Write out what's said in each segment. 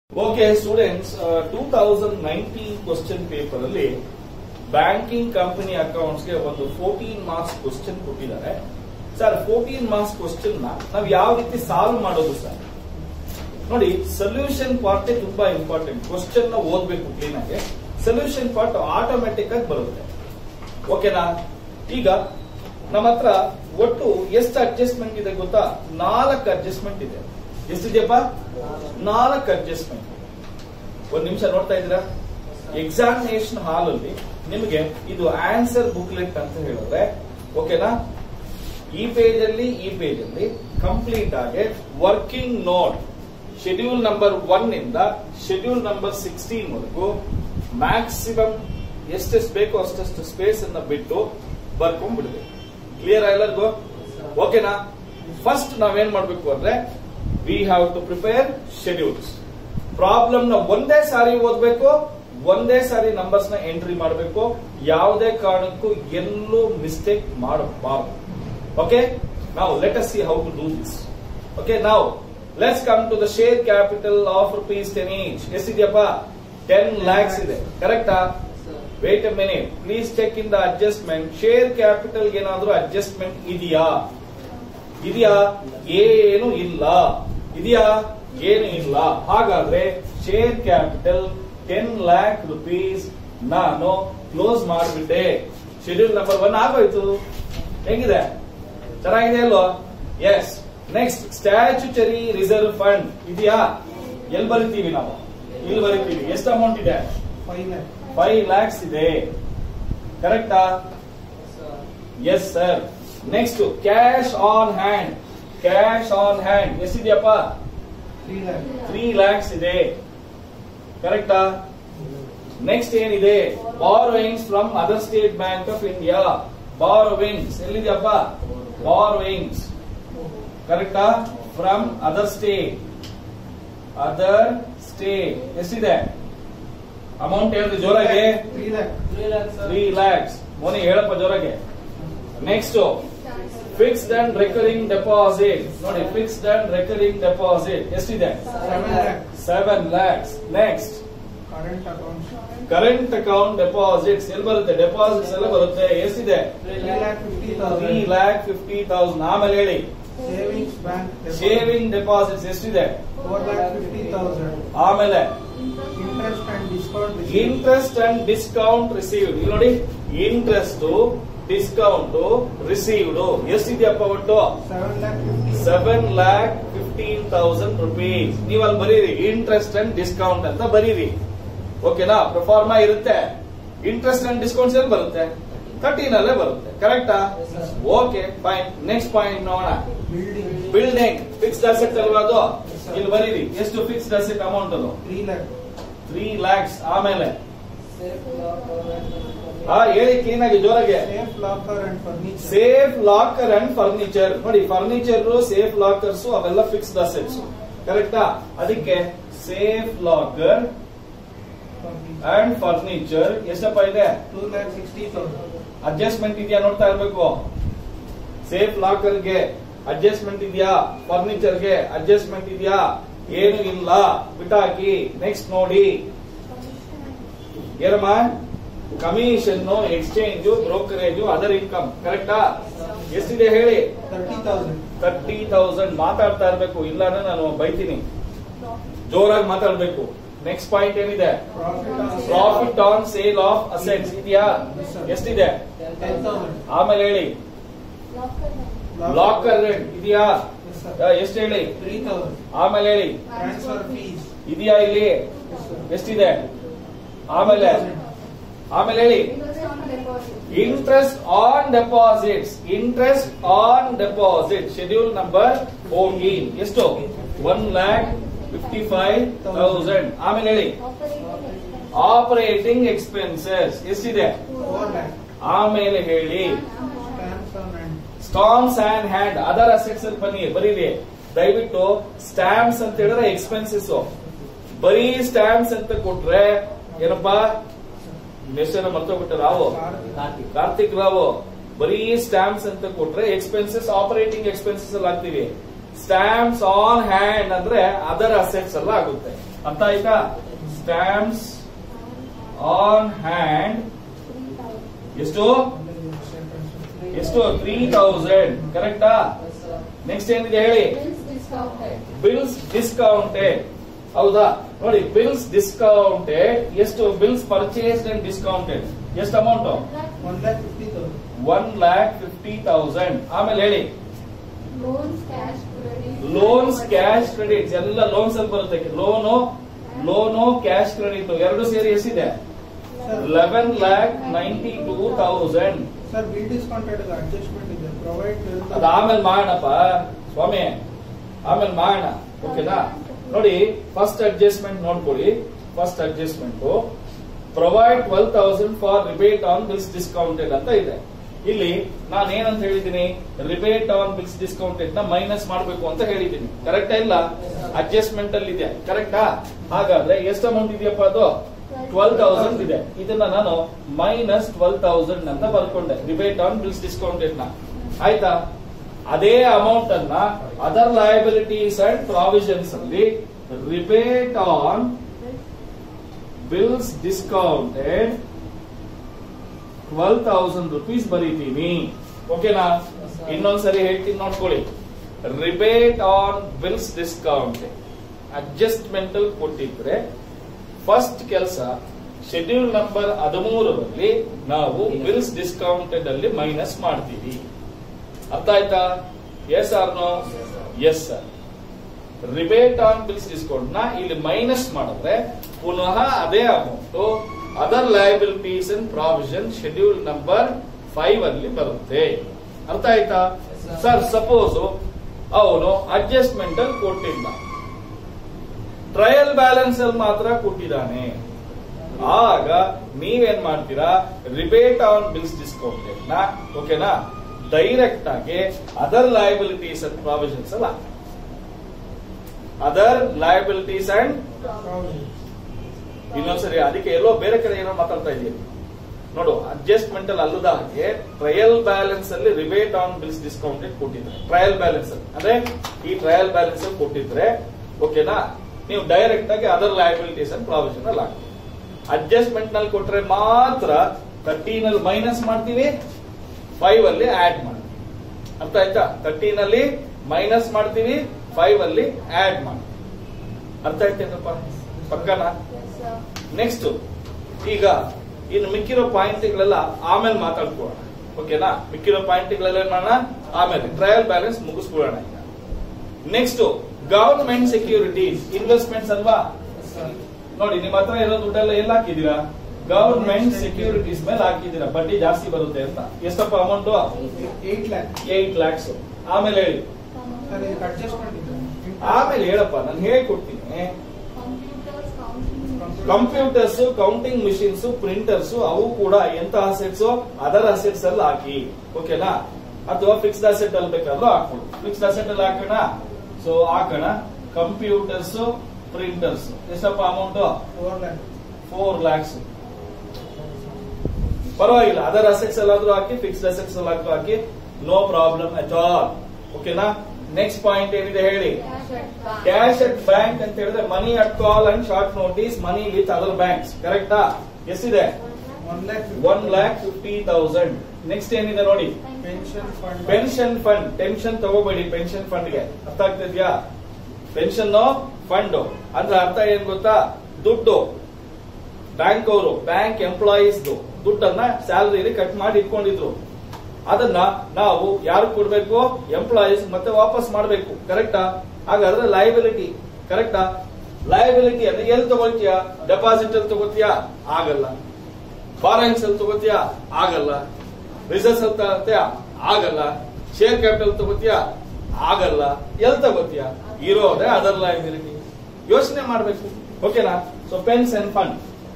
Okay students two thousand nineteen question paper ಅಲ್ಲಿ banking company ಅಕೌಂಟ್ಸ್ಗೆ ಒಂದು ಫೋರ್ಟೀನ್ ಮಾರ್ಕ್ಸ್ ಕ್ವಶನ್ ಕೊಟ್ಟಿದ್ದಾರೆ ಸರ್ ಫೋರ್ಟೀನ್ ಮಾರ್ಕ್ಸ್ ಕ್ವಶನ್ ನ ನಾವು ಯಾವ ರೀತಿ ಸಾಲ್ವ್ ಮಾಡೋದು ಸರ್ ನೋಡಿ ಸೊಲ್ಯೂಷನ್ ಪಾರ್ಟ್ ತುಂಬಾ ಇಂಪಾರ್ಟೆಂಟ್ ಕ್ವಶನ್ ನ ಓದ್ಬೇಕು ಕ್ಲೀನ್ ಆಗಿ ಸೊಲ್ಯೂಷನ್ ಪಾರ್ಟ್ ಆಟೋಮೆಟಿಕ್ ಆಗಿ ಬರುತ್ತೆ ಓಕೆನಾ ಈಗ ನಮ್ಮ ಹತ್ರ ಒಟ್ಟು ಎಷ್ಟು ಅಡ್ಜಸ್ಟ್ಮೆಂಟ್ ಇದೆ ಗೊತ್ತಾ ನಾಲ್ಕು ಅಡ್ಜಸ್ಟ್ಮೆಂಟ್ ಇದೆ ಎಷ್ಟಿದೆಯಪ್ಪ ನಾಲ್ಕು ಅಡ್ಜಸ್ಟ್ಮೆಂಟ್ ಒಂದ್ ನಿಮಿಷ ನೋಡ್ತಾ ಇದ್ದೀರಾ ಎಕ್ಸಾಮಿನೇಷನ್ ಹಾಲ್ ಅಲ್ಲಿ ನಿಮಗೆ ಇದು ಆನ್ಸರ್ ಬುಕ್ಲೆಟ್ ಅಂತ ಹೇಳಿದ್ರೆ ಓಕೆನಾ ಈ ಪೇಜ್ ಅಲ್ಲಿ ಈ ಪೇಜ್ ಅಲ್ಲಿ ಕಂಪ್ಲೀಟ್ ಆಗಿ working note schedule number one ಇಂದ ಶೆಡ್ಯೂಲ್ ನಂಬರ್ ಸಿಕ್ಸ್ಟೀನ್ ವರೆಗೂ ಮ್ಯಾಕ್ಸಿಮಮ್ ಎಷ್ಟೆಷ್ಟು ಬೇಕೋ ಅಷ್ಟಷ್ಟು ಸ್ಪೇಸ್ ಅನ್ನ ಬಿಟ್ಟು ಬರ್ಕೊಂಡ್ಬಿಡ್ಬೇಕು ಕ್ಲಿಯರ್ ಎಲ್ಲರಿಗೂ ಓಕೆನಾ ಫಸ್ಟ್ ನಾವೇನ್ ಮಾಡ್ಬೇಕು ಅಂದ್ರೆ we have to prepare schedules problem ನ ಒಂದೇ ಸಾರಿ ಓದ್ಬೇಕು ಒಂದೇ ಸಾರಿ ನಂಬರ್ಸ್ ನ ಎಂಟ್ರಿ ಮಾಡಬೇಕು ಯಾವುದೇ ಕಾರಣಕ್ಕೂ ಎಲ್ಲೂ ಮಿಸ್ಟೇಕ್ ಮಾಡಬಾರದು ಓಕೆ ನಾವು let us see how to do this okay ನಾವು let's come to the share capital of rupees ten each ಎಷ್ಟಿದೆಯಪ್ಪ ಟೆನ್ ಲ್ಯಾಕ್ಸ್ ಇದೆ ಕರೆಕ್ಟಾ wait a minute please check in the adjustment share capital ಏನಾದ್ರೂ adjustment ಇದೆಯಾ ಇದೆಯಾ ಏನು ಇಲ್ಲ ಇದೆಯಾ ಏನು ಇಲ್ಲ ಹಾಗಾದ್ರೆ share capital ten lakh rupees ನಾನು ಕ್ಲೋಸ್ ಮಾಡಿಬಿಟ್ಟೆ ಶೆಡ್ಯೂಲ್ ನಂಬರ್ ಒನ್ ಆಗೋಯ್ತು ಹೆಂಗಿದೆ ಚೆನ್ನಾಗಿದೆ ಅಲ್ವಾ yes next statutory reserve fund ಇದೆಯಾ ಎಲ್ಲಿ ಬರಿತೀವಿ ನಾವು ಇಲ್ಲಿ ಬರಿತೀವಿ ಎಷ್ಟು ಅಮೌಂಟ್ ಇದೆ ಫೈವ್ ಲ್ಯಾಕ್ಸ್ ಇದೆ ಕರೆಕ್ಟಾ yes sir next cash on hand cash on hand ಎಷ್ಟಿದೆಯಪ್ಪ ತ್ರೀ ಲ್ಯಾಕ್ಸ್ ಇದೆ ಕರೆಕ್ಟಾ ನೆಕ್ಸ್ಟ್ ಏನಿದೆ borrowings from other State Bank of India borrowings ಎಲ್ಲಿದೆಯಪ್ಪ ಬಾರೋಯಿಂಗ್ಸ್ ಕರೆಕ್ಟಾ from other state other state ಎಷ್ಟಿದೆ ಅಮೌಂಟ್ ಹೇಳಿದ್ರೆ ಜೋರಾಗಿ ತ್ರೀ ಲ್ಯಾಕ್ಸ್ ಮೋನಿ ಹೇಳಪ್ಪ ಜೋರಾಗೆ next fixed and recurring deposit ನೋಡಿ ಫಿಕ್ಸ್ಡ್ ಅಂಡ್ ರೆಕರಿಂಗ್ ಡೆಪಾಸಿಟ್ ಎಷ್ಟಿದೆ seven lakhs next current account deposits ಎಲ್ಲಿ ಬರುತ್ತೆ ಡೆಪಾಸಿಟ್ಸ್ ಎಲ್ಲ ಬರುತ್ತೆ ಎಷ್ಟಿದೆ ತ್ರೀ ಲ್ಯಾಕ್ ಫಿಫ್ಟಿ ತೌಸಂಡ್ ಆಮೇಲೆ ಹೇಳಿ ಸೇವಿಂಗ್ಸ್ ಬ್ಯಾಂಕ್ ಶೇವಿಂಗ್ ಡೆಪಾಸಿಟ್ಸ್ ಎಷ್ಟಿದೆ ಫೋರ್ ಲ್ಯಾಕ್ ಫಿಫ್ಟಿ ತೌಸಂಡ್ ಆಮೇಲೆ interest and discount interest and discount received ಇಲ್ಲಿ ನೋಡಿ ಇಂಟ್ರೆಸ್ಟ್ ಡಿಸ್ಕೌಂಟ್ ರಿಸೀವ್ಡ್ ಎಷ್ಟಿದೆಯಪ್ಪ ಒಟ್ಟು seven lakh fifty seven lakh fifteen thousand rupees ನೀವು ಅಲ್ಲಿ ಬರೀರಿ ಇಂಟ್ರೆಸ್ಟ್ ಅಂಡ್ ಡಿಸ್ಕೌಂಟ್ ಅಂತ ಬರೀರಿ ಓಕೆನಾ ಪ್ರಫಾರ್ಮಾ ಇರುತ್ತೆ ಇಂಟ್ರೆಸ್ಟ್ ಅಂಡ್ ಡಿಸ್ಕೌಂಟ್ಸ್ ಎಲ್ಲಿ ಬರುತ್ತೆ ತರ್ಟೀನ್ ಅಲ್ಲೇ ಬರುತ್ತೆ ಕರೆಕ್ಟಾ ಓಕೆ ಫೈನ್ ನೆಕ್ಸ್ಟ್ ಪಾಯಿಂಟ್ ನೋಡೋಣ ಬಿಲ್ಡಿಂಗ್ ಬಿಲ್ಡಿಂಗ್ ಫಿಕ್ಸ್ಡ್ ಅಸೆಟ್ ಅಲ್ವಾ ಅದು ಇಲ್ಲಿ ಬರೀರಿ ಎಷ್ಟು ಫಿಕ್ಸ್ಡ್ ಅಸೆಟ್ ಅಮೌಂಟ್ ಅದು ತ್ರೀ ಲ್ಯಾಕ್ ತ್ರೀ ಲ್ಯಾಕ್ಸ್ ಆಮೇಲೆ ಹಾ ಹೇಳಿ ಕ್ಲೀನ್ ಆಗಿ ಜೋರಾಗೆ safe locker and furniture safe locker and furniture ನೋಡಿ ಫರ್ನಿಚರ್ ಸೇಫ್ ಲಾಕರ್ಸ್ ಅವೆಲ್ಲ ಫಿಕ್ಸ್ಡ್ ಅಸೆಟ್ಸ್ ಕರೆಕ್ಟಾ ಅದಕ್ಕೆ ಸೇಫ್ ಲಾಕರ್ ಅಂಡ್ ಫರ್ನಿಚರ್ ಎಷ್ಟಪ್ಪ ಇದೆ two lakh sixty thousand adjustment ಇದೆಯಾ ನೋಡ್ತಾ ಇರ್ಬೇಕು ಸೇಫ್ ಲಾಕರ್ ಗೆ ಅಡ್ಜಸ್ಟ್ಮೆಂಟ್ ಇದೆಯಾ ಫರ್ನಿಚರ್ ಗೆ ಅಡ್ಜಸ್ಟ್ಮೆಂಟ್ ಇದೆಯಾ ಏನು ಇಲ್ಲ ಬಿಟ್ಟಾಕಿ ನೆಕ್ಸ್ಟ್ ನೋಡಿ ಏನಮ್ಮ commission exchange brokerage other income ಕರೆಕ್ಟಾ ಎಷ್ಟಿದೆ ಹೇಳಿ ತರ್ಟಿ ತೌಸಂಡ್ ತರ್ಟಿ ತೌಸಂಡ್ ಮಾತಾಡ್ತಾ ಇರ್ಬೇಕು ಇಲ್ಲಾಂದ್ರೆ ನಾನು ಬೈತೀನಿ ಜೋರಾಗಿ ಮಾತಾಡ್ಬೇಕು ನೆಕ್ಸ್ಟ್ ಪಾಯಿಂಟ್ ಏನಿದೆ profit on profit on sale of assets ಇದೆಯಾ ಎಷ್ಟಿದೆ ಟೆನ್ ತೌಸಂಡ್ ಆಮೇಲೆ ಹೇಳಿ ಲಾಕರ್ ರೆಂಟ್ ಇದೆಯಾ ಎಷ್ಟು ಹೇಳಿ ತ್ರೀ ತೌಸಂಡ್ ಆಮೇಲೆ ಹೇಳಿ ಟ್ರಾನ್ಸ್ಫರ್ ಫೀಸ್ ಇದೆಯಾ ಇಲ್ಲಿ ಎಷ್ಟಿದೆ ಆಮೇಲೆ ಆಮೇಲೆ ಹೇಳಿ interest on deposits interest on deposit schedule number fourteen ಎಷ್ಟು one lakh fifty five thousand ಆಮೇಲೆ ಹೇಳಿ ಆಪರೇಟಿಂಗ್ ಎಕ್ಸ್ಪೆನ್ಸಸ್ ಎಷ್ಟಿದೆ ಫೋರ್ ಲ್ಯಾಕ್ ಆಮೇಲೆ ಹೇಳಿ stamps on and stamps and hand other assets ಅಲ್ಲಿ ಬನ್ನಿ ಬರೀರಿ ದಯವಿಟ್ಟು ಸ್ಟಾಂಪ್ಸ್ ಅಂತ ಹೇಳಿದ್ರೆ ಎಕ್ಸ್ಪೆನ್ಸಸ್ ಬರೀ ಸ್ಟಾಂಪ್ಸ್ ಅಂತ ಕೊಟ್ರೆ ಏನಪ್ಪಾ ಹೆಸರನ್ನ ಮರ್ತೋಗ್ಬಿಟ್ಟ ರಾವು ಕಾರ್ತಿಕ್ ರಾವು ಬರೀ ಸ್ಟಾಂಪ್ಸ್ ಅಂತ ಕೊಟ್ರೆ ಎಕ್ಸ್ಪೆನ್ಸಸ್ ಆಪರೇಟಿಂಗ್ ಎಕ್ಸ್ಪೆನ್ಸಸ್ ಅಲ್ಲಿ ಹಾಕ್ತಿವಿ ಸ್ಟಾಂಪ್ಸ್ ಆನ್ ಹ್ಯಾಂಡ್ ಅಂದ್ರೆ ಅದರ್ ಅಸೆಟ್ಸ್ ಎಲ್ಲ ಆಗುತ್ತೆ ಅರ್ಥ ಆಯ್ತಾ ಸ್ಟ್ಯಾಂಪ್ಸ್ ಆನ್ ಹ್ಯಾಂಡ್ ಎಷ್ಟು ಎಷ್ಟು ತ್ರೀ ತೌಸಂಡ್ ಕರೆಕ್ಟಾ ನೆಕ್ಸ್ಟ್ ಏನಿದೆ ಹೇಳಿ ಬಿಲ್ಸ್ ಡಿಸ್ಕೌಂಟೆಡ್ ಹೌದಾ ನೋಡಿ ಬಿಲ್ಸ್ ಡಿಸ್ಕೌಂಟೆಡ್ ಎಷ್ಟು ಬಿಲ್ಸ್ ಪರ್ಚೇಸ್ಡ್ ಅಂಡ್ ಡಿಸ್ಕೌಂಟೆಡ್ ಎಷ್ಟು amount One lakh fifty thousand. One lakh fifty thousand ಆಮೇಲೆ ಹೇಳಿ loans cash credit loans cash credit ಎಲ್ಲ ಲೋನ್ಸ್ ಅಲ್ಲಿ ಬರುತ್ತೆ ಲೋನು ಲೋನು ಕ್ಯಾಶ್ ಕ್ರೆಡಿಟ್ ಎರಡು ಸೇರಿ ಎಷ್ಟಿದೆ Sir, eleven lakh ninety two thousand sir, bill discounted adjustment ಇದೆ. Provide twelve ಅದ ಆಮೇಲೆ ಮಾಡೋಣಪ್ಪ ಸ್ವಾಮಿ ಆಮೇಲೆ ಮಾಡೋಣ ಓಕೆನಾ ನೋಡಿ ಫಸ್ಟ್ ಅಡ್ಜಸ್ಟ್ಮೆಂಟ್ ನೋಡ್ಕೊಳ್ಳಿ first adjustment provide twelve thousand for rebate on bills discounted ಅಂತ ಇದೆ ಇಲ್ಲಿ ನಾನು ಏನಂತ ಹೇಳಿದ್ದೀನಿ ರಿಬೇಟ್ ಆನ್ ಬಿಲ್ಸ್ ಡಿಸ್ಕೌಂಟೆಡ್ ನ ಮೈನಸ್ ಮಾಡಬೇಕು ಅಂತ ಹೇಳಿದ್ದೀನಿ ಕರೆಕ್ಟಾ ಇಲ್ಲ ಅಡ್ಜಸ್ಟ್ಮೆಂಟ್ ಅಲ್ಲಿ ಇದೆ ಕರೆಕ್ಟಾ ಹಾಗಾದ್ರೆ ಎಷ್ಟು ಅಮೌಂಟ್ ಇದೆಯಪ್ಪ ಅದು ಟ್ವೆಲ್ ತೌಸಂಡ್ ಇದೆ ಇದನ್ನ ನಾನು ಮೈನಸ್ ಟ್ವೆಲ್ ತೌಸಂಡ್ ಅಂತ ಬರ್ಕೊಂಡೆ ರಿಬೇಟ್ ಆನ್ ಬಿಲ್ಸ್ ಡಿಸ್ಕೌಂಟೆಡ್ ನ ಆಯ್ತಾ ಅದೇ ಅಮೌಂಟ್ ಅನ್ನ ಅದರ್ ಲಯಬಿಲಿಟೀಸ್ ಅಂಡ್ ಪ್ರಾವಿಷನ್ಸ್ ಅಲ್ಲಿ rebate on bills discounted twelve thousand rupees ಬರೀತೀನಿ ಓಕೆನಾ ಇನ್ನೊಂದ್ಸರಿ ಹೇಳ್ತೀನಿ ನೋಡ್ಕೊಳ್ಳಿ rebate on bills discounted adjustment ಕೊಟ್ಟಿದ್ರೆ ಫಸ್ಟ್ ಕೆಲಸ ಶೆಡ್ಯೂಲ್ ನಂಬರ್ ಹದಿಮೂರರಲ್ಲಿ ನಾವು ಬಿಲ್ಸ್ ಡಿಸ್ಕೌಂಟೆಡ್ ಅಲ್ಲಿ ಮೈನಸ್ ಮಾಡ್ತೀವಿ ಅರ್ಥ ಆಯ್ತಾ yes or no yes sir rebate on bills discount ನ ಇಲ್ಲಿ ಮೈನಸ್ ಮಾಡಿದ್ರೆ ಪುನಃ ಅದೇ amount other liabilities and provision schedule number five ಅಲ್ಲಿ ಬರುತ್ತೆ ಅರ್ಥ ಆಯ್ತಾ ಸರ್ ಸಪೋಸ್ ಅವನು ಅಡ್ಜಸ್ಟ್ಮೆಂಟ್ ಅಲ್ಲಿ ಕೊಟ್ಟಿಲ್ಲ ಟ್ರಯಲ್ ಬ್ಯಾಲೆನ್ಸ್ ಅಲ್ಲಿ ಮಾತ್ರ ಕೊಟ್ಟಿದ್ದಾನೆ ಆಗ ನೀವೇನ್ ಮಾಡ್ತೀರಾ ರಿಬೇಟ್ ಆನ್ ಬಿಲ್ಸ್ ಡಿಸ್ಕೌಂಟೆಡ್ ನ ಓಕೆನಾ ಡೈರೆಕ್ಟ್ ಆಗಿ ಅದರ್ ಲಯಬಿಲಿಟೀಸ್ ಅಂಡ್ ಪ್ರಾವಿಷನ್ಸ್ ಅಲ್ಲ ಅದರ್ ಲಯಬಿಲಿಟೀಸ್ ಅಂಡ್ Provision. ಇನ್ನೊಂದ್ಸರಿ ಅದಕ್ಕೆ ಎಲ್ಲೋ ಬೇರೆ ಕಡೆ ಏನೋ ಮಾತಾಡ್ತಾ ಇದೀನಿ ನೋಡು ಅಡ್ಜಸ್ಟ್ಮೆಂಟ್ ಅಲ್ಲಿ ಅಲ್ಲದ ಹಾಗೆ ಟ್ರಯಲ್ ಬ್ಯಾಲೆನ್ಸ್ ಅಲ್ಲಿ ರಿಬೇಟ್ ಆನ್ ಬಿಲ್ಸ್ ಡಿಸ್ಕೌಂಟೆಡ್ ಕೊಟ್ಟಿದ್ರೆ ಟ್ರಯಲ್ ಬ್ಯಾಲೆನ್ಸ್ ಅಲ್ಲಿ ಅಂದ್ರೆ ಈ ಟ್ರಯಲ್ ಬ್ಯಾಲೆನ್ಸ್ ಅಲ್ಲಿ ಕೊಟ್ಟಿದ್ರೆ ಓಕೆನಾ ನೀವು ಡೈರೆಕ್ಟ್ ಆಗಿ ಅದರ್ ಲಯಬಿಲಿಟೀಸ್ ಅಂಡ್ ಪ್ರಾವಿಷನ್ ಅಲ್ಲಿ ಹಾಕ್ತೀವಿ ಅಡ್ಜಸ್ಟ್ಮೆಂಟ್ ನಲ್ಲಿ ಕೊಟ್ರೆ ಮಾತ್ರ ತರ್ಟೀನ್ ಅಲ್ಲಿ ಮೈನಸ್ ಮಾಡ್ತೀವಿ ಫೈವ್ ಅಲ್ಲಿ ಆಡ್ ಮಾಡ್ತೀವಿ ಅರ್ಥ ಆಯ್ತಾ ತರ್ಟೀನ್ ಅಲ್ಲಿ ಮೈನಸ್ ಮಾಡ್ತೀವಿ ಫೈವ್ ಅಲ್ಲಿ ಆಡ್ ಮಾಡ್ತೀವಿ ಅರ್ಥ ಆಯ್ತೇನಪ್ಪ ಪಕ್ಕನಾ ನೆಕ್ಸ್ಟ್ ಈಗ ಇನ್ನು ಮಿಕ್ಕಿರೋ ಪಾಯಿಂಟ್ಗಳೆಲ್ಲ ಆಮೇಲೆ ಮಾತಾಡ್ಕೊಳ್ಳೋಣ ಓಕೆನಾ ಮಿಕ್ಕಿರೋ ಪಾಯಿಂಟ್ಗಳೆಲ್ಲ ಏನ್ ಮಾಡೋಣ ಆಮೇಲೆ ಟ್ರಯಲ್ ಬ್ಯಾಲೆನ್ಸ್ ಮುಗಿಸ್ಕೊಳ್ಳೋಣ ಈಗ ನೆಕ್ಸ್ಟ್ ಗವರ್ಮೆಂಟ್ ಸೆಕ್ಯೂರಿಟೀಸ್ ಇನ್ವೆಸ್ಟ್ಮೆಂಟ್ಸ್ ಅಲ್ವಾ Sir, ನೋಡಿ ನಿಮ್ಮ ಹತ್ರ ಇರೋ ದುಡ್ಡೆಲ್ಲ ಎಲ್ಲ ಹಾಕಿದೀರಾ ಗವರ್ಮೆಂಟ್ ಸೆಕ್ಯೂರಿಟೀಸ್ ಮೇಲೆ ಹಾಕಿದೀರಾ ಬಡ್ಡಿ ಜಾಸ್ತಿ ಬರುತ್ತೆ ಅಂತ ಎಷ್ಟಪ್ಪ amount eight lakh. Eight lakhs ಆಮೇಲೆ ಹೇಳಿ Sir, ಇದಕ್ಕೆ adjustment ಇದೆ. ಆಮೇಲೆ ಹೇಳಪ್ಪ ನಾನು ಹೇಳ್ಕೊಡ್ತೀನಿ computers counting computers counting machines printers ಅವು ಕೂಡ ಎಂತ ಅಸೆಟ್ಸ್ ಅದರ್ ಅಸೆಟ್ಸ್ ಅಲ್ಲಿ ಹಾಕಿ ಓಕೆನಾ ಅಥವಾ ಫಿಕ್ಸ್ಡ್ ಅಸೆಟ್ ಅಲ್ಲಿ ಬೇಕಾದ್ರೂ ಹಾಕೊಂಡು ಫಿಕ್ಸ್ಡ್ ಅಸೆಟ್ ಅಲ್ಲಿ ಹಾಕೋಣ ಸೊ ಹಾಕೋಣ ಕಂಪ್ಯೂಟರ್ಸ್ ಪ್ರಿಂಟರ್ಸ್ ಎಷ್ಟಪ್ಪ amount Four lakh. Four lakhs ಪರವಾಗಿಲ್ಲ ಅದರ್ ಅಸೆಟ್ಸ್ ಎಲ್ಲಾದ್ರೂ ಹಾಕಿ ಫಿಕ್ಸ್ಡ್ ಅಸೆಟ್ಸ್ ಎಲ್ಲಾದ್ರೂ ಹಾಕಿ ನೋ ಪ್ರಾಬ್ಲಮ್ ಅಟ್ ಆಲ್ ಓಕೆನಾ ನೆಕ್ಸ್ಟ್ ಪಾಯಿಂಟ್ ಏನಿದೆ ಹೇಳಿ ಕ್ಯಾಶ್ ಅಟ್ ಬ್ಯಾಂಕ್ ಅಂತ ಹೇಳಿದ್ರೆ money at call and short notice money with other banks ಕರೆಕ್ಟಾ ಎಷ್ಟಿದೆ One lakh. One lakh fifty thousand next ಏನಿದೆ ನೋಡಿ Pension fund. Pension fund tension ತಗೋಬೇಡಿ ಪೆನ್ಷನ್ ಫಂಡ್ಗೆ ಅರ್ಥ ಆಗ್ತಿದ್ಯಾ ಪೆನ್ಷನ್ ಫಂಡ್ ಅಂದ್ರೆ ಅರ್ಥ ಏನ್ ಗೊತ್ತಾ ದುಡ್ಡು ಬ್ಯಾಂಕ್ ಅವರು ಬ್ಯಾಂಕ್ ಎಂಪ್ಲಾಯೀಸ್ ದುಡ್ಡನ್ನ ಸ್ಯಾಲರಿ ಕಟ್ ಮಾಡಿ ಇಟ್ಕೊಂಡಿದ್ರು ಅದನ್ನ ನಾವು ಯಾರು ಕೊಡ್ಬೇಕು ಎಂಪ್ಲಾಯೀಸ್ ಮತ್ತೆ ವಾಪಸ್ ಮಾಡಬೇಕು ಕರೆಕ್ಟಾ ಹಾಗಾದ್ರೆ ಲಯಬಿಲಿಟಿ ಕರೆಕ್ಟಾ ಲಯಬಿಲಿಟಿ ಅಂದ್ರೆ ಎಲ್ಲಿ ತಗೊಳ್ತೀಯಾ ಡೆಪಾಸಿಟ್ ಅಲ್ಲಿ ತಗೋತೀಯಾ ಆಗಲ್ಲ ಫಾರೆನ್ಸ್ ಅಲ್ಲಿ ತಗೋತೀಯಾ ಆಗಲ್ಲ ರಿಸರ್ವ್ಸ್ ಅಲ್ಲಿ ತಗೋತೀಯಾ ಆಗಲ್ಲ ಶೇರ್ ಕ್ಯಾಪಿಟಲ್ ತಗೋತೀಯಾ ಆಗಲ್ಲ ಎಲ್ಲಿ ತಗೋತೀಯಾ ಇರೋದೇ ಅದರ್ ಲಯಬಿಲಿಟಿ ಯೋಚನೆ ಮಾಡಬೇಕು ಓಕೆನಾ ಸೊ ಪೆನ್ಷನ್ ಫಂಡ್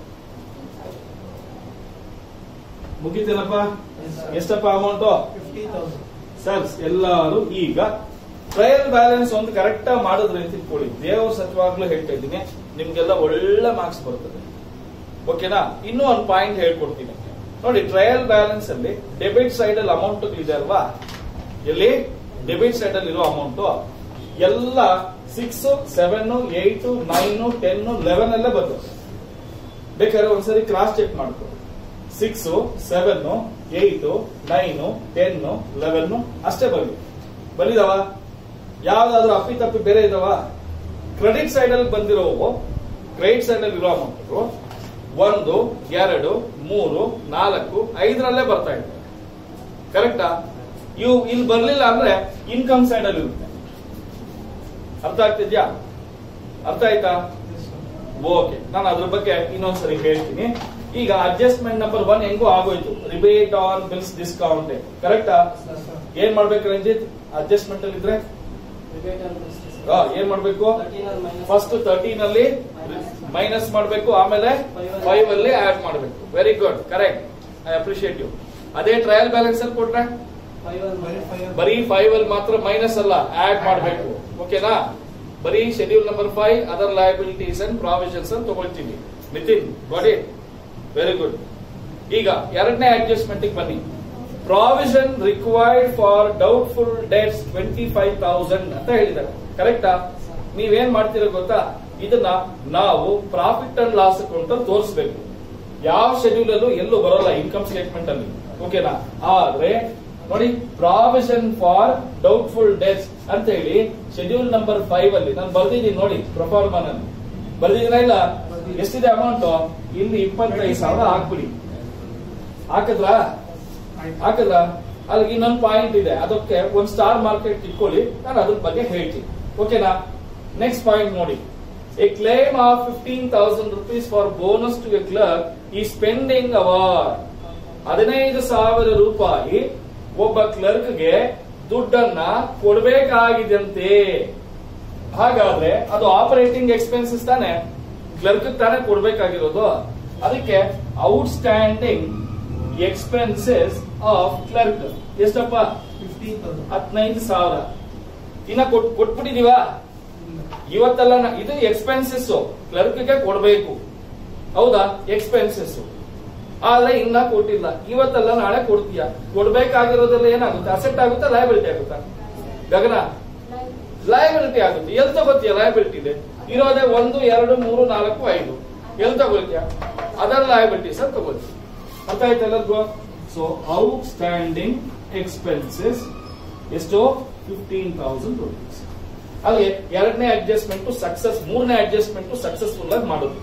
ಮುಗಿತೇನಪ್ಪ ಎಷ್ಟಪ್ಪ ಅಮೌಂಟ್ Fifty thousand. ಸರ್ ಎಲ್ಲರೂ ಈಗ ಟ್ರಯಲ್ ಬ್ಯಾಲೆನ್ಸ್ ಒಂದು ಕರೆಕ್ಟ್ ಆಗಿ ಮಾಡಿದ್ರೆ ಅಂತ ತಿಳ್ಕೊಳ್ಳಿ ದೇವ್ರ ಸತ್ಯವಾಗ್ಲೂ ಹೇಳ್ತಾ ಇದ್ದೀನಿ ನಿಮ್ಗೆಲ್ಲ ಒಳ್ಳೆ ಮಾರ್ಕ್ಸ್ ಬರ್ತದೆ ಓಕೆನಾ ಇನ್ನೂ ಒಂದು ಪಾಯಿಂಟ್ ಹೇಳ್ಕೊಡ್ತೀನಿ ನೋಡಿ ಟ್ರಯಲ್ ಬ್ಯಾಲೆನ್ಸ್ ಅಲ್ಲಿ ಡೆಬಿಟ್ ಸೈಡ್ ಅಲ್ಲಿ ಅಮೌಂಟ್ ಇದೆ ಅಲ್ವಾ ಎಲ್ಲಿ ಡೆಬಿಟ್ ಸೈಡ್ ಅಲ್ಲಿ ಇರೋ ಅಮೌಂಟ್ ಎಲ್ಲ six seven eight nine ten eleven ಎಲ್ಲ ಬರ್ತದೆ ಬೇಕಾದ್ರೆ ಒಂದ್ಸರಿ ಕ್ರಾಸ್ ಚೆಕ್ ಮಾಡ್ಕೊ six seven eight nine ten eleven ಅಷ್ಟೇ ಬರಲಿ ಬಂದಿದಾವ ಯಾವ್ದಾದ್ರು ಅಪ್ಪಿ ತಪ್ಪಿ ಬೇರೆ ಇದಾವ ಕ್ರೆಡಿಟ್ ಸೈಡ್ ಅಲ್ಲಿ ಬಂದಿರೋವು ಕ್ರೆಡಿಟ್ ಸೈಡ್ ಅಲ್ಲಿ ಇರೋ ಅಮೌಂಟ್ ಒಂದು ಎರಡು ಮೂರು ನಾಲ್ಕು ಐದರಲ್ಲೇ ಬರ್ತಾ ಇದೆ ಕರೆಕ್ಟಾ ಇವು ಇಲ್ಲಿ ಬರ್ಲಿಲ್ಲ ಅಂದ್ರೆ ಇನ್ಕಮ್ ಸೈಡ್ ಅಲ್ಲಿ ಇರುತ್ತೆ ಅರ್ಥ ಆಗ್ತಿದ್ಯಾ ಅರ್ಥ ಆಯ್ತಾ ಓಕೆ ನಾನು ಅದ್ರ ಬಗ್ಗೆ ಇನ್ನೊಂದ್ಸರಿ ಹೇಳ್ತೀನಿ ಈಗ ಅಡ್ಜಸ್ಟ್ಮೆಂಟ್ ನಂಬರ್ ಒನ್ ಹೆಂಗೋ ಆಗೋಯ್ತು ರಿಬೇಟ್ ಆನ್ ಬಿಲ್ಸ್ ಡಿಸ್ಕೌಂಟ್ ಕರೆಕ್ಟಾ ಏನ್ ಮಾಡ್ಬೇಕು ರಂಜಿತ್ ಅಡ್ಜಸ್ಟ್ಮೆಂಟ್ ಅಲ್ಲಿ ಇದ್ರೆ ಆ, ಏನ್ ಮಾಡ್ಬೇಕು ಫಸ್ಟ್ ತರ್ಟೀನ್ ಅಲ್ಲಿ ಮೈನಸ್ ಮಾಡ್ಬೇಕು ಆಮೇಲೆ ಫೈವ್ ಅಲ್ಲಿ ಆಡ್ ಮಾಡ್ಬೇಕು very good correct I appreciate you ಅದೇ ಟ್ರಯಲ್ ಬ್ಯಾಲೆನ್ಸ್ ಅಲ್ಲಿ ಕೊಟ್ರೆ ಬರೀ ಫೈವ್ ಅಲ್ಲಿ ಮಾತ್ರ ಮೈನಸ್ ಅಲ್ಲ ಆಡ್ ಮಾಡಬೇಕು ಓಕೆನಾ ಬರೀ schedule number five other liabilities and provisions ಅಂತ ತಗೊಳ್ತೀವಿ Nitin got it very good ಈಗ ಎರಡನೇ ಅಡ್ಜಸ್ಟ್ಮೆಂಟ್ ಬನ್ನಿ provision required for doubtful debts twenty five thousand ಅಂತ ಹೇಳಿದ್ದಾರೆ ಕರೆಕ್ಟಾ ನೀವೇನ್ ಮಾಡ್ತೀರ ಗೊತ್ತಾ ಇದನ್ನ ನಾವು ಪ್ರಾಫಿಟ್ ಅಂಡ್ ಲಾಸ್ ಅಕೌಂಟ್ ಅಲ್ಲಿ ತೋರಿಸಬೇಕು ಯಾವ ಶೆಡ್ಯೂಲ್ ಅಲ್ಲೂ ಎಲ್ಲೂ ಬರೋಲ್ಲ ಇನ್ಕಮ್ ಸ್ಟೇಟ್ಮೆಂಟ್ ಅಲ್ಲಿ ಓಕೆನಾ ಆದ್ರೆ ನೋಡಿ ಪ್ರಾವಿಷನ್ ಫಾರ್ ಡೌಟ್ಫುಲ್ ಡೆಟ್ಸ್ ಅಂತ ಹೇಳಿ ಶೆಡ್ಯೂಲ್ ನಂಬರ್ ಫೈವ್ ಅಲ್ಲಿ ನಾನು ಬರ್ದಿದ್ದೀನಿ ನೋಡಿ ಪ್ರೊಫಾರ್ಮನಲ್ಲಿ ಬರ್ದಿದ್ದೀನ ಇಲ್ಲ ಎಷ್ಟಿದೆ ಅಮೌಂಟ್ ಇಲ್ಲಿ ಇಪ್ಪತ್ತೈದು ಸಾವಿರ ಹಾಕ್ಬಿಡಿ ಹಾಕಿದ್ರ ಹಾಕಿದ್ರ ಅಲ್ಲಿಗೆ ಇನ್ನೊಂದು ಪಾಯಿಂಟ್ ಇದೆ ಅದಕ್ಕೆ ಒಂದು ಸ್ಟಾರ್ ಮಾರ್ಕೆಟ್ ಇಟ್ಕೊಳ್ಳಿ ನಾನು ಅದ್ರ ಬಗ್ಗೆ ಹೇಳ್ತೀನಿ ಓಕೆನಾ ನೆಕ್ಸ್ಟ್ ಪಾಯಿಂಟ್ ನೋಡಿ a claim of fifteen thousand rupees for bonus to a clerk ಈ ಸ್ಪೆಂಡಿಂಗ್ ಅವರ್ ಹದಿನೈದು ಸಾವಿರ ರೂಪಾಯಿ ಒಬ್ಬ ಕ್ಲರ್ಕ್ಗೆ ದುಡ್ಡನ್ನ ಕೊಡಬೇಕಾಗಿದಂತೆ ಹಾಗಾದ್ರೆ ಅದು ಆಪರೇಟಿಂಗ್ ಎಕ್ಸ್ಪೆನ್ಸಸ್ ತಾನೆ ಕ್ಲರ್ಕ್ ತಾನೇ ಕೊಡ್ಬೇಕಾಗಿರೋದು ಅದಕ್ಕೆ ಔಟ್ಸ್ಟ್ಯಾಂಡಿಂಗ್ ಎಕ್ಸ್ಪೆನ್ಸಸ್ ಆಫ್ ಕ್ಲರ್ಕ್ ಎಷ್ಟಪ್ಪ ಹದಿನೈದು ಸಾವಿರ ಇನ್ನ ಕೊಟ್ ಕೊಟ್ಬಿಟ್ಟಿದೀವ ಇವತ್ತೆಲ್ಲ ನಾ- ಇದು ಎಕ್ಸ್ಪೆನ್ಸಸ್ ಕ್ಲರ್ಕ್ಗೆ ಕೊಡ್ಬೇಕು ಹೌದಾ ಎಕ್ಸ್ಪೆನ್ಸಸ್ ಆದ್ರೆ ಇನ್ನ ಕೊಟ್ಟಿಲ್ಲ ಇವತ್ತೆಲ್ಲ ನಾಳೆ ಕೊಡ್ತೀಯ ಕೊಡ್ಬೇಕಾಗಿರೋದ್ರಲ್ಲಿ ಏನಾಗುತ್ತೆ ಅಸೆಟ್ ಆಗುತ್ತಾ ಲಯಬಿಲಿಟಿ ಆಗುತ್ತಾ ಗಗನ ಲಯಬಿಲಿಟಿ ಆಗುತ್ತೆ ಎಲ್ಲಿ ತಗೋತೀಯ ಲಯಬಿಲಿಟಿ ಇದೆ ಇರೋದೇ ಒಂದು ಎರಡು ಮೂರು ನಾಲ್ಕು ಐದು ಎಲ್ಲಿ ತಗೊಳ್ತೀಯ ಅದರ್ ಲಯಬಿಲಿಟೀಸ್ ಅಂತ ತಗೊಳ್ತೀಯ ಅರ್ಥ ಆಯ್ತು ಎಲ್ಲರಿಗೂ ಸೊ ಔಟ್ ಸ್ಟ್ಯಾಂಡಿಂಗ್ ಎಕ್ಸ್ಪೆನ್ಸಸ್ ಎಷ್ಟು ಫಿಫ್ಟೀನ್ ತೌಸಂಡ್ ರುಪೀಸ್ ಅಲ್ಲಿ ಎರಡನೇ ಅಡ್ಜಸ್ಟ್ಮೆಂಟ್ ಸಕ್ಸಸ್ ಮೂರನೇ ಅಡ್ಜಸ್ಟ್ಮೆಂಟ್ ಸಕ್ಸಸ್ಫುಲ್ ಆಗಿ ಮಾಡೋದು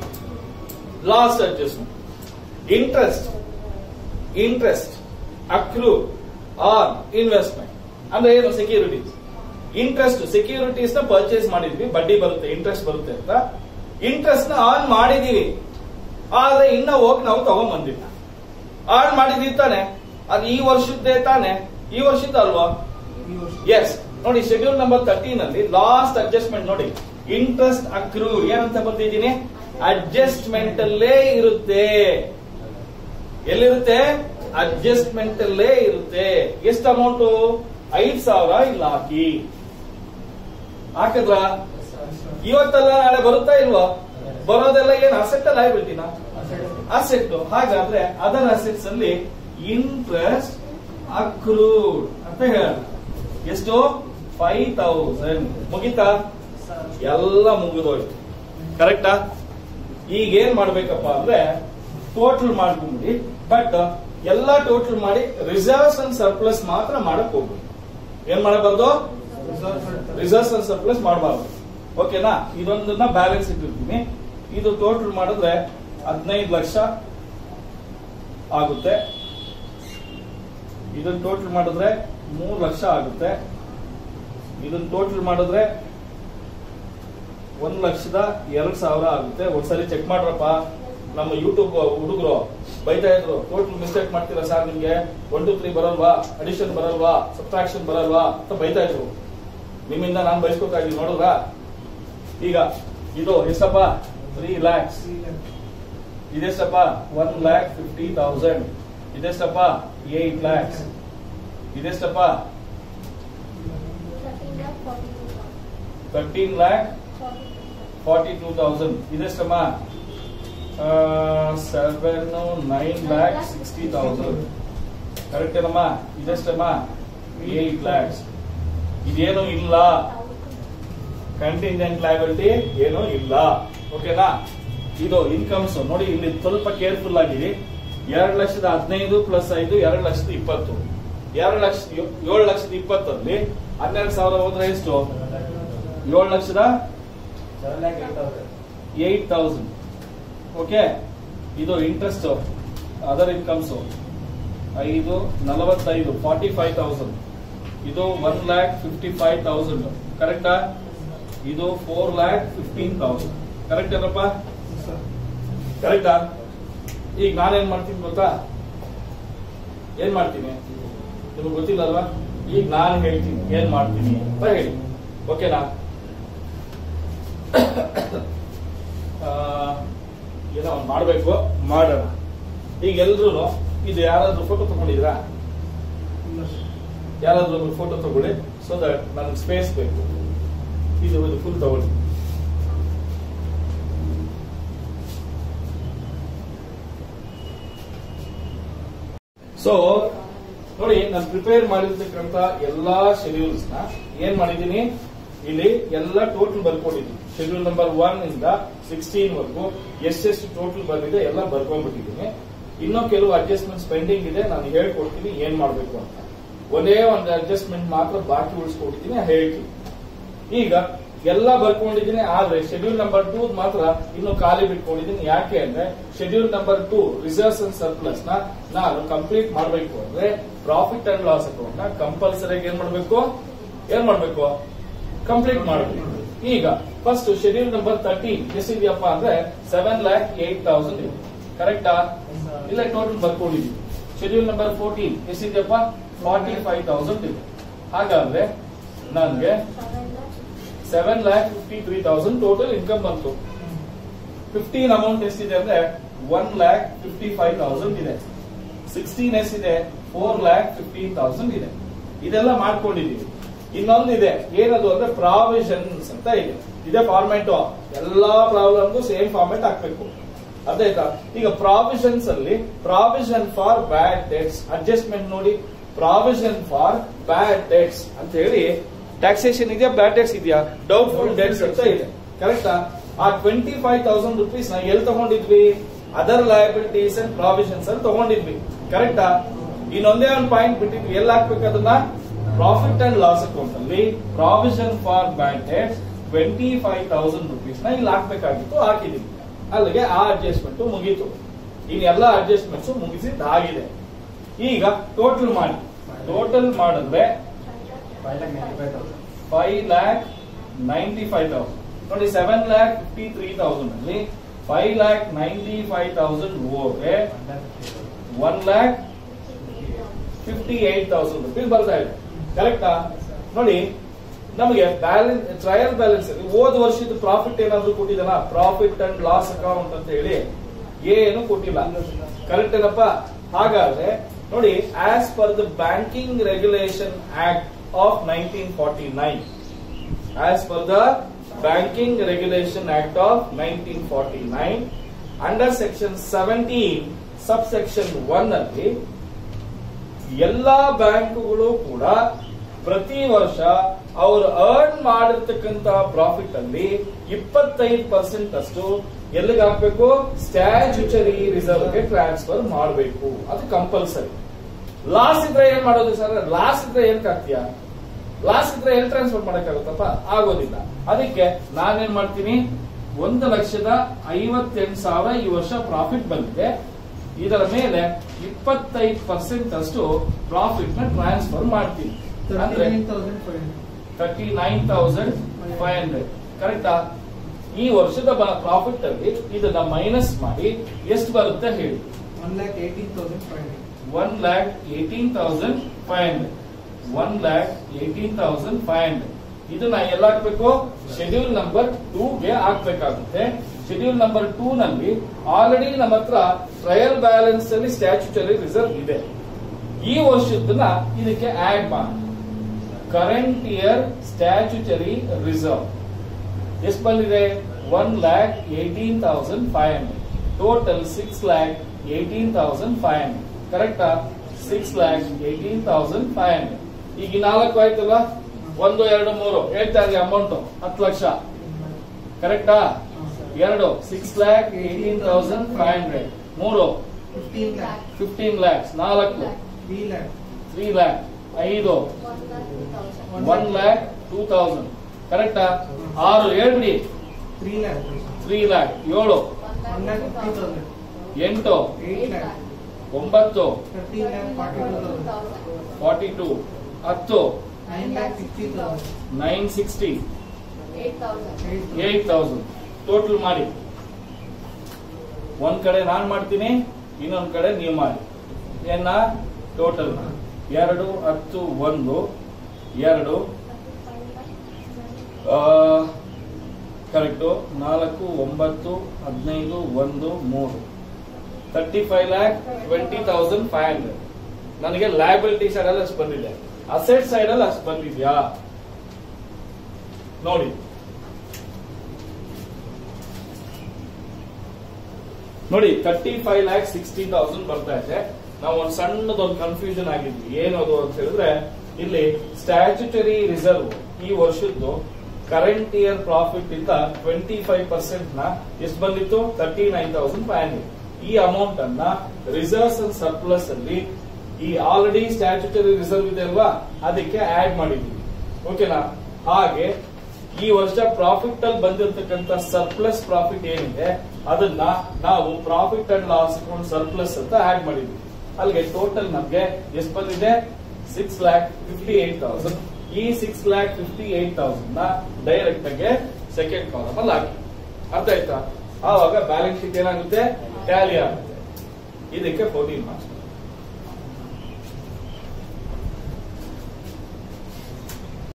last adjustment interest interest accrued on investment ಅಂದ್ರೆ ಏನು ಸೆಕ್ಯೂರಿಟೀಸ್ ಇಂಟ್ರೆಸ್ಟ್ ಸೆಕ್ಯೂರಿಟೀಸ್ ನ ಪರ್ಚೇಸ್ ಮಾಡಿದ್ವಿ ಬಡ್ಡಿ ಬರುತ್ತೆ ಇಂಟ್ರೆಸ್ಟ್ ಬರುತ್ತೆ ಅಂತ ಇಂಟ್ರೆಸ್ಟ್ ನ ಆನ್ ಮಾಡಿದೀವಿ ಆದ್ರೆ ಇನ್ನ ಹೋಗಿ ನಾವು ತಗೊಂಡ್ ಬಂದಿಲ್ಲ ಆನ್ ಮಾಡಿದೀವಿ ತಾನೆ ಅದು ಈ ವರ್ಷದ್ದೇ ತಾನೆ ಈ ವರ್ಷದ ಅಲ್ವಾ ಎಸ್ ನೋಡಿ ಶೆಡ್ಯೂಲ್ ನಂಬರ್ ತರ್ಟೀನ್ ಅಲ್ಲಿ ಲಾಸ್ಟ್ ಅಡ್ಜಸ್ಟ್ಮೆಂಟ್ ನೋಡಿ ಇಂಟ್ರೆಸ್ಟ್ ಅಕ್ರೂ ಏನಂತ ಬರ್ತಿದ್ದೀನಿ ಅಡ್ಜಸ್ಟ್ಮೆಂಟ್ ಅಲ್ಲೇ ಇರುತ್ತೆ ಎಲ್ಲಿರುತ್ತೆ ಅಡ್ಜಸ್ಟ್ಮೆಂಟ್ ಅಲ್ಲೇ ಇರುತ್ತೆ ಎಷ್ಟು ಅಮೌಂಟ್ ಐದ್ ಸಾವಿರ ಇಲ್ಲ ಹಾಕಿ ಹಾಕಿದ್ರ ಇವತ್ತೆಲ್ಲ ನಾಳೆ ಬರುತ್ತಾ ಇಲ್ವಾ ಬರೋದೆಲ್ಲ ಏನ್ ಅಸೆಟ್ ಲೈಬಿಲಿಟಿನ ಅಸೆಟ್ ಹಾಗಾದ್ರೆ ಅದರ್ ಅಸೆಟ್ಸ್ ಅಲ್ಲಿ ಇಂಟ್ರೆಸ್ಟ್ ಅಕ್ರೂಡ್ ಅಂತ ಹೇಳೋಣ ಎಷ್ಟು ಫೈವ್ ತೌಸಂಡ್ ಮುಗಿತಾ ಎಲ್ಲ ಮುಗಿದೋಯ್ತು ಕರೆಕ್ಟಾ ಈಗ ಏನ್ ಮಾಡ್ಬೇಕಪ್ಪ ಅಂದ್ರೆ ಟೋಟಲ್ ಮಾಡ್ಕೊಂಡ್ಬಿಡಿ ಬಟ್ ಎಲ್ಲಾ ಟೋಟಲ್ ಮಾಡಿ ರಿಸರ್ವ್ಸ್ ಅಂಡ್ ಸರ್ಪ್ಲಸ್ ಮಾತ್ರ ಮಾಡಕ್ ಹೋಗ್ಬೇಕು ಏನ್ ಮಾಡಬಾರ್ದು ರಿಸರ್ವ್ಸ್ ಅಂಡ್ ಸರ್ಪ್ಲಸ್ ಮಾಡಬಾರ್ದು ಓಕೆನಾ ಇದೊಂದನ್ನ ಬ್ಯಾಲೆನ್ಸ್ ಇಟ್ಟಿರ್ತೀನಿ ಇದು ಟೋಟಲ್ ಮಾಡಿದ್ರೆ ಹದಿನೈದು ಲಕ್ಷ ಆಗುತ್ತೆ ಇದನ್ನ ಟೋಟಲ್ ಮಾಡಿದ್ರೆ ಮೂರು ಲಕ್ಷ ಆಗುತ್ತೆ ಇದನ್ನ ಟೋಟಲ್ ಮಾಡಿದ್ರೆ ಒಂದ್ ಲಕ್ಷದ ಎರಡ್ ಸಾವಿರ ಆಗುತ್ತೆ ಒಂದ್ಸರಿ ಚೆಕ್ ಮಾಡ್ರಪ್ಪ ನಮ್ಮ ಯೂಟ್ಯೂಬ್ ಹುಡುಗರು ಬೈತಾ ಇದ್ರು ಟೋಟಲ್ ಮಿಸ್ಟೇಕ್ ಮಾಡ್ತೀರಾ ಸರ್ ನಿಮ್ಗೆ ಒನ್ ಟು ತ್ರೀ ಬರಲ್ವಾ ಅಡಿಷನ್ ಬರಲ್ವಾ ಸಬ್ಟ್ರಾಕ್ಷನ್ ಬರಲ್ವಾ ಅಂತ ಬೈತಾ ಇದ್ರು ನಿಮ್ಮಿಂದ ನಾನು ಬಯಸ್ಬೇಕಾಗಿ ನೋಡಿದ್ರ ಈಗ ಇದು ಎಷ್ಟಪ್ಪ ತ್ರೀ ಲ್ಯಾಕ್ಸ್ ಇದೆಷ್ಟಪ್ಪ ಒನ್ ಲ್ಯಾಕ್ ಫಿಫ್ಟಿ ತೌಸಂಡ್ ಇದೆಷ್ಟಪ್ಪ ಏಟ್ ಲ್ಯಾಕ್ಸ್ ಇದೆಷ್ಟಪ್ಪ thirteen lakh forty two thousand ಇದೆಷ್ಟಮ್ಮ seven nine lakh sixty thousand correct ಏನಮ್ಮ ಇದೆಷ್ಟಮ್ಮ ಏಟ್ ಲ್ಯಾಕ್ಸ್ ಇದೇನು ಇಲ್ಲ ಕಂಟಿಂಜೆಂಟ್ ಲಯಬಿಲಿಟಿ ಏನೂ ಇಲ್ಲ ಓಕೆನಾ ಇದು ಇನ್ಕಮ್ಸ್ ನೋಡಿ ಇಲ್ಲಿ ಸ್ವಲ್ಪ ಕೇರ್ಫುಲ್ ಆಗಿರಿ ಎರಡು ಲಕ್ಷದ ಹದಿನೈದು ಪ್ಲಸ್ ಐದು ಎರಡು ಲಕ್ಷದ ಇಪ್ಪತ್ತು ಎರಡು ಲಕ್ಷ ಏಳು ಲಕ್ಷದ ಇಪ್ಪತ್ತರಲ್ಲಿ ಹನ್ನೆರಡು ಸಾವಿರ ಹೋದ್ರೆ ಎಷ್ಟು ಏಳು ಲಕ್ಷದ ಏಟ್ ತೌಸಂಡ್ ಓಕೆ ಇದು ಇಂಟ್ರೆಸ್ಟ್ ಅದರ್ ಇನ್ಕಮ್ಸ್ ಐದು ನಲವತ್ತೈದು ಫಾರ್ಟಿ ಫೈವ್ ತೌಸಂಡ್ ಇದು one lakh fifty five thousand ಕರೆಕ್ಟಾ ಇದು four lakh fifteen thousand correct ಏನಪ್ಪ ಕರೆಕ್ಟಾ ಈಗ ನಾನೇನ್ ಮಾಡ್ತೀನಿ ಗೊತ್ತಾ ಏನ್ ಮಾಡ್ತೀನಿ ನಿಮ್ಗೆ ಗೊತ್ತಿಲ್ಲ ಅಲ್ವಾ ಈಗ ನಾನು ಹೇಳ್ತೀನಿ ಏನ್ ಮಾಡ್ತೀನಿ ಅಂತ ಹೇಳಿ ಓಕೆನಾ ಆ, ಏನೋ ಒಂದ್ ಮಾಡ್ಬೇಕು ಮಾಡೋಣ ಈಗ ಎಲ್ರು ಇದು ಯಾರಾದ್ರೂ ಫೋಟೋ ತಗೊಂಡಿದ್ರಾ ಯಾರಾದ್ರೂ ಒಂದು ಫೋಟೋ ತಗೊಳ್ಳಿ ಸೊ ದಟ್ ನನಗೆ ಸ್ಪೇಸ್ ಬೇಕು ಇದು ಇದು ಫುಲ್ ತಗೊಳ್ಳಿ ಸೊ ನೋಡಿ ನಾನು ಪ್ರಿಪೇರ್ ಮಾಡಿರ್ತಕ್ಕಂತ ಎಲ್ಲಾ ಶೆಡ್ಯೂಲ್ಸ್ ನ ಏನ್ ಮಾಡಿದೀನಿ ಇಲ್ಲಿ ಎಲ್ಲ ಟೋಟಲ್ ಬರ್ಕೊಂಡಿದ್ದೀನಿ ಶೆಡ್ಯೂಲ್ ನಂಬರ್ ಒನ್ ಇಂದ ಸಿಕ್ಸ್ಟೀನ್ ವರೆಗೂ ಎಷ್ಟೆಷ್ಟು ಟೋಟಲ್ ಬಂದಿದೆ ಎಲ್ಲ ಬರ್ಕೊಂಡ್ಬಿಟ್ಟಿದ್ದೀನಿ ಇನ್ನೂ ಕೆಲವು ಅಡ್ಜಸ್ಟ್ಮೆಂಟ್ಸ್ ಪೆಂಡಿಂಗ್ ಇದೆ ನಾನು ಹೇಳ್ಕೊಡ್ತೀನಿ ಏನ್ ಮಾಡ್ಬೇಕು ಅಂತ ಒಂದೇ ಒಂದು ಅಡ್ಜಸ್ಟ್ಮೆಂಟ್ ಮಾತ್ರ ಬಾಕಿ ಉಳಿಸ್ಕೊಡ್ತೀನಿ ಹೇಳ್ತೀನಿ ಈಗ ಎಲ್ಲ ಬರ್ಕೊಂಡಿದ್ದೀನಿ ಆದ್ರೆ ಶೆಡ್ಯೂಲ್ ನಂಬರ್ ಟೂ ಮಾತ್ರ ಇನ್ನು ಖಾಲಿ ಬಿಟ್ಕೊಂಡಿದ್ದೀನಿ ಯಾಕೆ ಅಂದ್ರೆ schedule number two reserves and surplus ನ ನಾನು ಕಂಪ್ಲೀಟ್ ಮಾಡಬೇಕು ಅಂದ್ರೆ ಪ್ರಾಫಿಟ್ ಅಂಡ್ ಲಾಸ್ ಅಕೌಂಟ್ ನ ಕಂಪಲ್ಸರಿ ಏನ್ ಮಾಡ್ಬೇಕು ಏನ್ ಮಾಡ್ಬೇಕು ಕಂಪ್ಲೀಟ್ ಮಾಡಬೇಕು ಈಗ ಫಸ್ಟ್ ಶೆಡ್ಯೂಲ್ ನಂಬರ್ ತರ್ಟೀನ್ ಎಷ್ಟಿದೆಯಪ್ಪ ಅಂದ್ರೆ ಸೆವೆನ್ ಲ್ಯಾಕ್ ಏಟ್ ತೌಸಂಡ್ ಇದೆ ಕರೆಕ್ಟಾ ಇಲ್ಲ ಟೋಟಲ್ ಬರ್ಕೊಂಡಿದ್ದೀವಿ ಶೆಡ್ಯೂಲ್ ನಂಬರ್ ಫೋರ್ಟೀನ್ ಎಷ್ಟಿದೆಯಪ್ಪ ಫಾರ್ಟಿ ಫೈವ್ ತೌಸಂಡ್ ಇದೆ ಹಾಗಾದ್ರೆ ನನಗೆ seven lakh fifty three thousand total income ಬಂತು ಫಿಫ್ಟೀನ್ ಅಮೌಂಟ್ ಎಷ್ಟಿದೆ ಅಂದ್ರೆ one lakh fifty five thousand ಇದೆ ಸಿಕ್ಸ್ಟೀನ್ ಎಷ್ಟಿದೆ ಫೋರ್ ಲ್ಯಾಕ್ ಫಿಫ್ಟೀನ್ ತೌಸಂಡ್ ಇದೆ ಇದೆಲ್ಲ ಮಾಡ್ಕೊಂಡಿದೀವಿ ಇನ್ನೊಂದಿದೆ ಏನದು ಅಂದ್ರೆ ಪ್ರಾವಿಷನ್ಸ್ ಅಂತ ಇದೆ ಇದೇ ಫಾರ್ಮೆಟ್ ಎಲ್ಲಾ ಪ್ರಾಬ್ಲಮ್ಗೂ ಸೇಮ್ ಫಾರ್ಮೆಟ್ ಹಾಕ್ಬೇಕು ಅದಾಯ್ತಾ ಈಗ ಪ್ರಾವಿಷನ್ಸ್ ಅಲ್ಲಿ provision for bad debts adjustment ನೋಡಿ ಪ್ರಾವಿಷನ್ ಫಾರ್ ಬ್ಯಾಡ್ ಡೆಟ್ಸ್ ಅಂತ ಹೇಳಿ ಟ್ಯಾಕ್ಸೇಷನ್ ಇದೆಯಾ ಬ್ಯಾಡ್ ಡೆಟ್ಸ್ ಇದೆಯಾ ಡೌಟ್ಫುಲ್ ಡೆಟ್ಸ್ ಅಂತ ಇದೆ ಕರೆಕ್ಟಾ ಆ ಟ್ವೆಂಟಿ ಫೈವ್ ತೌಸಂಡ್ ರುಪೀಸ್ ನ ಎಲ್ಲಿ ತಗೊಂಡಿದ್ವಿ ಅದರ್ ಲಯಬಿಲಿಟೀಸ್ ಅಂಡ್ ಪ್ರಾವಿಷನ್ಸ್ ಅಲ್ಲಿ ತಗೊಂಡಿದ್ವಿ ಕರೆಕ್ಟಾ ಇನ್ನೊಂದೇ ಒಂದು ಪಾಯಿಂಟ್ ಬಿಟ್ಟಿದ್ವಿ ಎಲ್ಲಿ ಹಾಕ್ಬೇಕು ಅದನ್ನ ಪ್ರಾಫಿಟ್ ಅಂಡ್ ಲಾಸ್ ಅಕೌಂಟ್ ಅಲ್ಲಿ provision for bad debts twenty five thousand rupees ನ ಇಲ್ಲಿ ಹಾಕ್ಬೇಕಾಗಿತ್ತು ಹಾಕಿದೀವಿ ಅಲ್ಲಿಗೆ ಆ ಅಡ್ಜಸ್ಟ್ಮೆಂಟ್ ಮುಗೀತು ಇನ್ ಎಲ್ಲ ಅಡ್ಜಸ್ಟ್ಮೆಂಟ್ಸ್ ಮುಗಿಸಿದ್ದಾಗಿದೆ ಈಗ ಟೋಟಲ್ ಮಾಡಿ ಟೋಟಲ್ ಮಾಡಿದ್ರೆ five lakh ninety five thousand ನೋಡಿ seven lakh fifty three thousand ಅಲ್ಲಿ five lakh ninety five thousand ಹೋದ್ರೆ one lakh fifty eight thousand rupees ಬರ್ತಾ ಇದೆ ಕರೆಕ್ಟಾ ನೋಡಿ ನಮಗೆ ಬ್ಯಾಲೆನ್ಸ್ ಟ್ರಯಲ್ ಬ್ಯಾಲೆನ್ಸ್ ಅಲ್ಲಿ ಹೋದ ವರ್ಷದ ಪ್ರಾಫಿಟ್ ಏನಾದ್ರು ಕೊಟ್ಟಿದ್ದಾನ ಪ್ರಾಫಿಟ್ ಅಂಡ್ ಲಾಸ್ ಅಕೌಂಟ್ ಅಂತ ಹೇಳಿ ಏನು ಕೊಟ್ಟಿಲ್ಲ ಕರೆಕ್ಟ್ ಏನಪ್ಪ ಹಾಗಾದ್ರೆ ನೋಡಿ as per the banking regulation act of nineteen forty nine as per the banking regulation act of nineteen forty nine under section seventeen sub section one ಅಲ್ಲಿ ಎಲ್ಲಾ ಬ್ಯಾಂಕುಗಳು ಕೂಡ ಪ್ರತಿ ವರ್ಷ ಅವರು ಅರ್ನ್ ಮಾಡಿರ್ತಕ್ಕಂತ ಪ್ರಾಫಿಟ್ ಅಲ್ಲಿ ಇಪ್ಪತ್ತೈದು ಪರ್ಸೆಂಟ್ ಅಷ್ಟು ಎಲ್ಲಿಗೆ ಹಾಕ್ಬೇಕು ಸ್ಟ್ಯಾಚ್ಯುಟರಿ ರಿಸರ್ವ್ ಗೆ ಟ್ರಾನ್ಸ್ಫರ್ ಮಾಡಬೇಕು ಅದು ಕಂಪಲ್ಸರಿ ಲಾಸ್ ಇದ್ರೆ ಏನ್ ಮಾಡೋದು ಸರ್ ಲಾಸ್ ಇದ್ರೆ ಏನ್ ಹಾಕ್ತೀಯಾ ಲಾಸ್ ಇದ್ರೆ ಎಲ್ಲಿ ಟ್ರಾನ್ಸ್ಫರ್ ಮಾಡಕ್ಕಾಗುತ್ತಪ್ಪ ಆಗೋದಿಲ್ಲ ಅದಕ್ಕೆ ನಾನೇನ್ ಮಾಡ್ತೀನಿ ಒಂದು ಲಕ್ಷದ ಐವತ್ತೆಂಟು ಸಾವಿರ ಈ ವರ್ಷ ಪ್ರಾಫಿಟ್ ಬಂದಿದೆ ಇದರ ಮೇಲೆ ಇಪ್ಪತ್ತೈದು ಪರ್ಸೆಂಟ್ ಅಷ್ಟು ಪ್ರಾಫಿಟ್ ನ ಟ್ರಾನ್ಸ್ಫರ್ ಮಾಡ್ತೀನಿ ಅಂದ್ರೆ thirty nine thousand five hundred ಕರೆಕ್ಟಾ ಈ ವರ್ಷದ ಪ್ರಾಫಿಟ್ ಅಲ್ಲಿ ಇದನ್ನ ಮೈನಸ್ ಮಾಡಿ ಎಷ್ಟು ಬರುತ್ತೆ ಹೇಳಿ one lakh eighteen thousand five hundred one lakh eighteen thousand five hundred one lakh eighteen thousand five hundred ಇದನ್ನ ಎಲ್ಲ ಹಾಕ್ಬೇಕು ಶೆಡ್ಯೂಲ್ ನಂಬರ್ ಟೂ ಗೆ ಹಾಕ್ಬೇಕಾಗುತ್ತೆ ಶೆಡ್ಯೂಲ್ ನಂಬರ್ ಟೂ ನಲ್ಲಿ ಆಲ್ರೆಡಿ ನಮ್ಮ ಹತ್ರ ಟ್ರಯಲ್ ಬ್ಯಾಲೆನ್ಸ್ ಅಲ್ಲಿ ಸ್ಟ್ಯಾಚ್ಯುಟರಿ ರಿಸರ್ವ್ ಇದೆ ಈ ವರ್ಷದನ್ನ ಇದಕ್ಕೆ ಆಡ್ ಮಾಡಿ ಕರೆಂಟ್ ಇಯರ್ ಸ್ಟ್ಯಾಚ್ಯುಟರಿ ರಿಸರ್ವ್ ಎಷ್ಟು ಬಂದಿದೆ one lakh eighteen thousand five hundred total six lakh eighteen thousand five hundred ಕರೆಕ್ಟಾ six lakh eighteen thousand five hundred ಈಗ ಈ ನಾಲ್ಕು ಆಯ್ತಲ್ಲ ಒಂದು ಎರಡು ಮೂರು ಹೇಳ್ತಾ ಇದ್ರಿ ಅಮೌಂಟ್ ಹತ್ತು ಲಕ್ಷ ಕರೆಕ್ಟಾ ಎರಡು six lakh eighteen thousand five hundred ಮೂರು ಫಿಫ್ಟೀನ್ ಲ್ಯಾಕ್ ಫಿಫ್ಟೀನ್ ಲ್ಯಾಕ್ಸ್ ನಾಲ್ಕು ತ್ರೀ ಲ್ಯಾಕ್ ತ್ರೀ ಲ್ಯಾಕ್ ಐದು ಒನ್ ಲ್ಯಾಕ್ ಟೂ ತೌಸಂಡ್ ಕರೆಕ್ಟಾ ಆರು ಹೇಳ್ಬಿಡಿ ತ್ರೀ ಲ್ಯಾಕ್ ತ್ರೀ ಲ್ಯಾಕ್ ಏಳು ಒನ್ ಲ್ಯಾಕ್ ಫಿಫ್ಟಿ ತೌಸಂಡ್ ಎಂಟು ಏಟ್ ಲ್ಯಾಕ್ ಒಂಬತ್ತು fifteen lakh forty two thousand forty two ಹತ್ತು nine lakh sixty thousand nine sixty eight eight thousand total ಮಾಡಿ ಒಂದ್ ಕಡೆ ನಾನ್ ಮಾಡ್ತೀನಿ ಇನ್ನೊಂದ್ ಕಡೆ ನೀವು ಮಾಡಿ ಏನ ಟೋಟಲ್ ಎರಡು ಹತ್ತು ಒಂದು ಎರಡು ಕರೆಕ್ಟು ನಾಲ್ಕು ಒಂಬತ್ತು ಹದಿನೈದು ಒಂದು ಮೂರು thirty five lakh twenty thousand five hundred ನನಗೆ ಲಯಬಿಲಿಟಿ ಸೈಡ್ ಅಲ್ಲಿ ಅಷ್ಟು ಬಂದಿದೆ ಅಸೆಟ್ ಸೈಡ್ ಅಲ್ಲಿ ಅಷ್ಟು ಬಂದಿದ್ಯಾ ನೋಡಿ ನೋಡಿ thirty five lakh sixty thousand ಬರ್ತಾ ಇದೆ ನಾವು ಒಂದು ಸಣ್ಣದೊಂದು ಕನ್ಫ್ಯೂಷನ್ ಆಗಿದ್ವಿ ಏನದು ಅಂತ ಹೇಳಿದ್ರೆ ಇಲ್ಲಿ ಸ್ಟ್ಯಾಚ್ಯುಟರಿ ರಿಸರ್ವ್ ಈ ವರ್ಷದ್ದು ಕರೆಂಟ್ ಇಯರ್ ಪ್ರಾಫಿಟ್ ಇಂದ ಟ್ವೆಂಟಿ ಫೈವ್ ಪರ್ಸೆಂಟ್ ನ ಎಷ್ಟು ಬಂದಿತ್ತು thirty nine thousand five hundred ಈ ಅಮೌಂಟ್ ಅನ್ನ ರಿಸರ್ವ್ಸ್ ಅಂಡ್ ಸರ್ಪ್ಲಸ್ ಅಲ್ಲಿ ಈ ಆಲ್ರೆಡಿ ಸ್ಟ್ಯಾಚ್ಯುಟರಿ ರಿಸರ್ವ್ ಇದೆ ಅಲ್ವಾ ಅದಕ್ಕೆ ಆಡ್ ಮಾಡಿದ್ವಿ ಓಕೆನಾ ಹಾಗೆ ಈ ವರ್ಷ ಪ್ರಾಫಿಟ್ ಅಲ್ಲಿ ಬಂದಿರತಕ್ಕಂತ ಸರ್ಪ್ಲಸ್ ಪ್ರಾಫಿಟ್ ಏನಿದೆ ಅದನ್ನ ನಾವು profit and loss account surplus ಅಂತ ಆಡ್ ಮಾಡಿದ್ವಿ ಅಲ್ಲಿಗೆ ಟೋಟಲ್ ನಮ್ಗೆ ಎಷ್ಟು ಬಂದಿದೆ six lakh fifty eight thousand ಈ six lakh fifty eight thousand ನ ಡೈರೆಕ್ಟ್ ಆಗಿ ಸೆಕೆಂಡ್ ಕಾಲಮ್ ಅಲ್ಲಿ ಹಾಕಿ ಅರ್ಥ ಆಯ್ತಾ ಆವಾಗ ಬ್ಯಾಲೆನ್ಸ್ ಶೀಟ್ ಏನಾಗುತ್ತೆ ಟ್ಯಾಲಿ ಆಗುತ್ತೆ ಇದಕ್ಕೆ ಫೋರ್ಟೀನ್ ಮಾರ್ಕ್ಸ್